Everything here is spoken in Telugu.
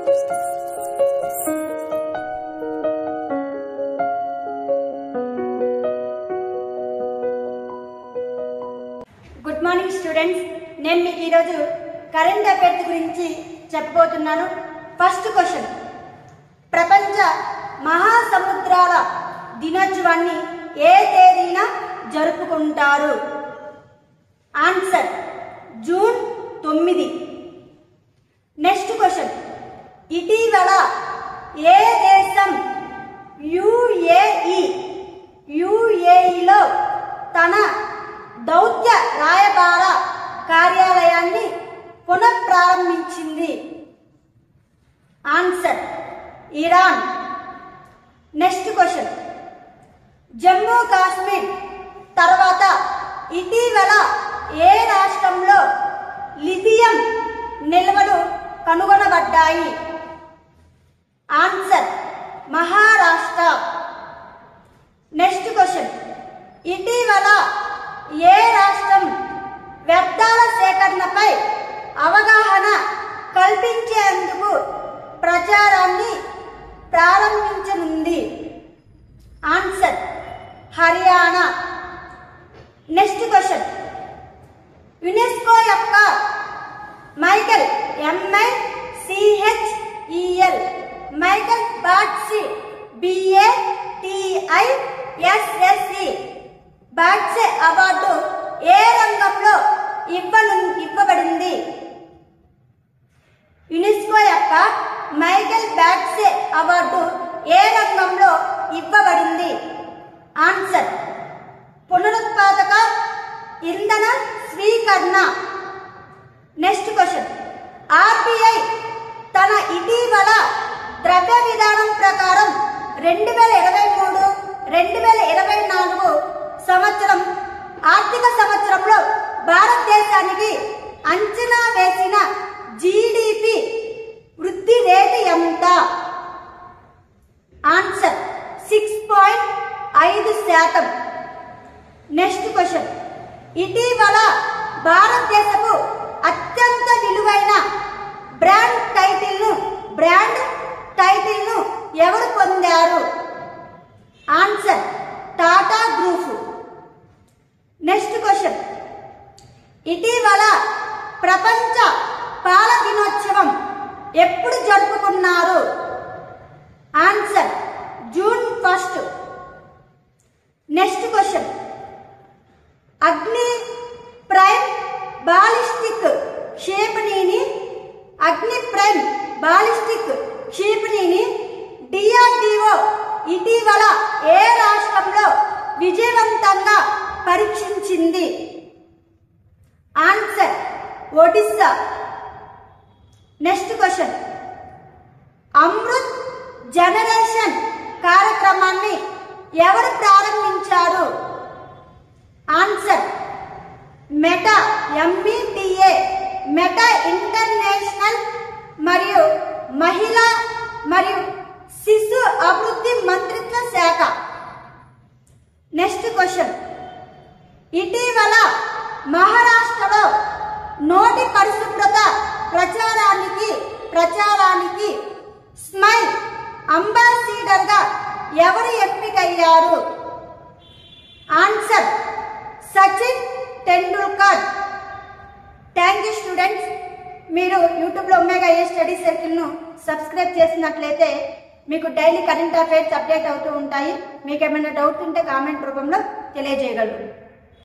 గుడ్ మార్నింగ్ స్టూడెంట్స్ నేను మీకు ఈరోజు కరెంట్ అఫైర్స్ గురించి చెప్పబోతున్నాను ఫస్ట్ క్వశ్చన్ ప్రపంచ మహాసముద్రాల దినోత్సవాన్ని ఏ తేదీన జరుపుకుంటారు ఆన్సర్ జూన్ తొమ్మిది నెక్స్ట్ క్వశ్చన్ ఇటీవల ఏ దేశం యుఏఈ యుఏఈలో తన దౌత్య రాయబార కార్యాలయాన్ని పునఃప్రారంభించింది answer Iran next question Jammu Kashmir తర్వాత ఇటీవల ఏ రాష్ట్రంలో లిథియం నిల్వలు కనుగొనబడ్డాయి ఆన్సర్ మహారాష్ట్ర నెక్స్ట్ క్వశ్చన్ ఇటీవల ఏ రాష్ట్రం వ్యర్థాల సేకరణపై అవగాహన కల్పించేందుకు ప్రచారాన్ని ప్రారంభించనుంది answer Haryana next question UNESCO యొక్క Michael M I C H E L Michael Batisse B A T I S S C Batisse award ఏ రంగంలో ఇవ్వను ఇవ్వబడింది యునెస్కో యొక్క మైకెల్ బ్యాట్సే అవార్డు ఏ రంగంలో ఇవ్వబడింది ఆన్సర్ పునరుత్పాదక ఇంధన స్వీకరణ నెక్స్ట్ క్వశ్చన్ ఆర్బిఐ తన ఇటీవల ద్రవ్య విధానం ప్రకారం రెండు వేల ఇరవై మూడు రెండు వేల ఇరవై నాలుగు సంవత్సరం ఆర్థిక సంవత్సరంలో భారతదేశానికి అంచనా వేసిన జీడిపి వృద్ధి రేటు ఎంత ఆన్సర్ సిక్స్ పాయింట్ ఐదు శాతం నెక్స్ట్ క్వశ్చన్ ఇటీవల భారతదేశపు అత్యంత విలువైన బ్రాండ్ టైటిల్ను బ్రాండ్ టైటిల్ను ఎవరు పొందారు answer Tata group next question ఇటీవల ప్రపంచ పాల దినోత్సవం ఎప్పుడు జరుపుకున్నారు answer June first next question Agni prime ballistic క్షేపణిని అగ్ని ప్రైమ్ బాలిస్టిక్ క్షేపణిని డిఆర్డిఓ ఇటీవల ఏ రాష్ట్రంలో విజయవంతంగా పరీక్షించింది answer Odisha next question Amrit generation కార్యక్రమాన్ని ఎవరు ప్రారంభించారు answer Meta M E T A Meta international మరియు మహిళా మరియు శిశు అభివృద్ధి మంత్రిత్వ శాఖ నెక్స్ట్ క్వశ్చన్ ఇటీవల మహారాష్ట్రలో నోటి పరిశుభ్రత ప్రచారానికి ప్రచారానికి స్మైల్ అంబాసిడర్గా ఎవరు ఎంపికయ్యారు answer Sachin Tendulkar thank you students మీరు యూట్యూబ్లో ఒమేగా ఏ స్టడీ సర్కిల్ను సబ్స్క్రైబ్ చేసినట్లయితే మీకు డైలీ కరెంట్ అఫైర్స్ అప్డేట్ అవుతూ ఉంటాయి మీకు ఏమైనా డౌట్ ఉంటే కామెంట్ రూపంలో తెలియజేయగలరు